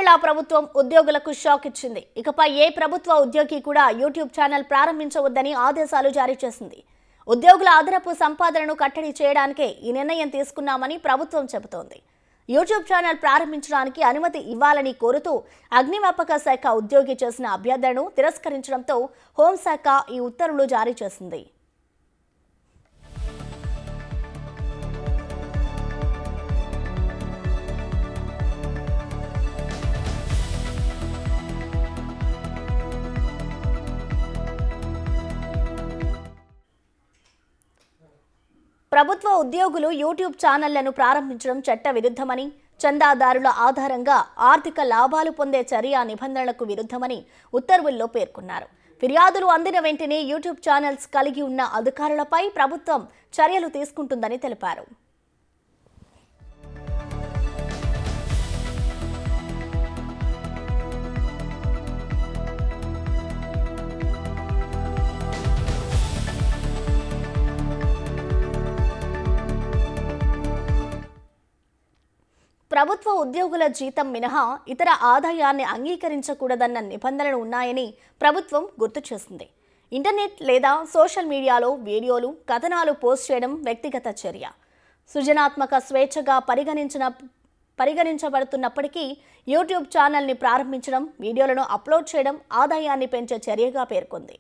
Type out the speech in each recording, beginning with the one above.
కేరళ ప్రభుత్వం ఉద్యోగులకు షాక్ ఇచ్చింది ఇకపై ఏ ప్రభుత్వ ఉద్యోగి కూడా యూట్యూబ్ ఛానల్ ప్రారంభించవద్దని ఆదేశాలు జారీ చేసింది ఉద్యోగుల అదనపు సంపాదనను కట్టడి చేయడానికే ఈ నిర్ణయం తీసుకున్నామని ప్రభుత్వం చెబుతోంది యూట్యూబ్ ఛానల్ ప్రారంభించడానికి అనుమతి ఇవ్వాలని కోరుతూ అగ్నిమాపక శాఖ ఉద్యోగి చేసిన అభ్యర్థనను తిరస్కరించడంతో హోంశాఖ ఈ ఉత్తర్వులు జారీ చేసింది ప్రభుత్వ ఉద్యోగులు యూట్యూబ్ ఛానళ్లను ప్రారంభించడం చట్ట విరుద్ధమని చందాదారుల ఆధారంగా ఆర్థిక లాభాలు పొందే చర్య నిబంధనలకు విరుద్ధమని ఉత్తర్వుల్లో పేర్కొన్నారు ఫిర్యాదులు అందిన వెంటనే యూట్యూబ్ ఛానల్స్ కలిగి ఉన్న అధికారులపై ప్రభుత్వం చర్యలు తీసుకుంటుందని తెలిపారు ప్రభుత్వ ఉద్యోగుల జీతం మినహా ఇతర ఆదాయాన్ని అంగీకరించకూడదన్న నిబంధనలు ఉన్నాయని ప్రభుత్వం గుర్తు చేసింది ఇంటర్నెట్ లేదా సోషల్ మీడియాలో వీడియోలు కథనాలు పోస్ట్ చేయడం వ్యక్తిగత చర్య సృజనాత్మక స్వేచ్ఛగా పరిగణించిన పరిగణించబడుతున్నప్పటికీ యూట్యూబ్ ఛానల్ని ప్రారంభించడం వీడియోలను అప్లోడ్ చేయడం ఆదాయాన్ని పెంచే చర్యగా పేర్కొంది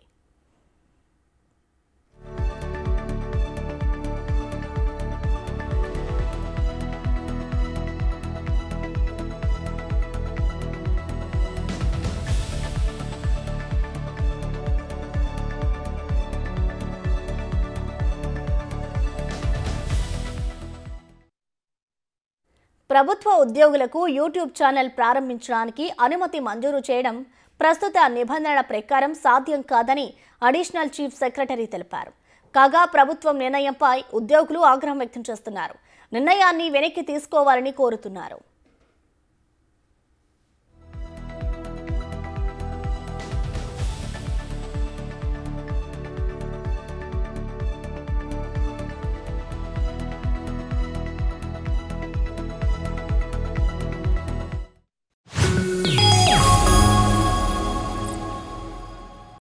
ప్రభుత్వ ఉద్యోగులకు యూట్యూబ్ ఛానల్ ప్రారంభించడానికి అనుమతి మంజూరు చేయడం ప్రస్తుత నిబంధనల ప్రకారం సాధ్యం కాదని అడిషనల్ చీఫ్ సెక్రటరీ తెలిపారు కాగా ప్రభుత్వం నిర్ణయంపై ఉద్యోగులు ఆగ్రహం వ్యక్తం చేస్తున్నారు నిర్ణయాన్ని వెనక్కి తీసుకోవాలని కోరుతున్నారు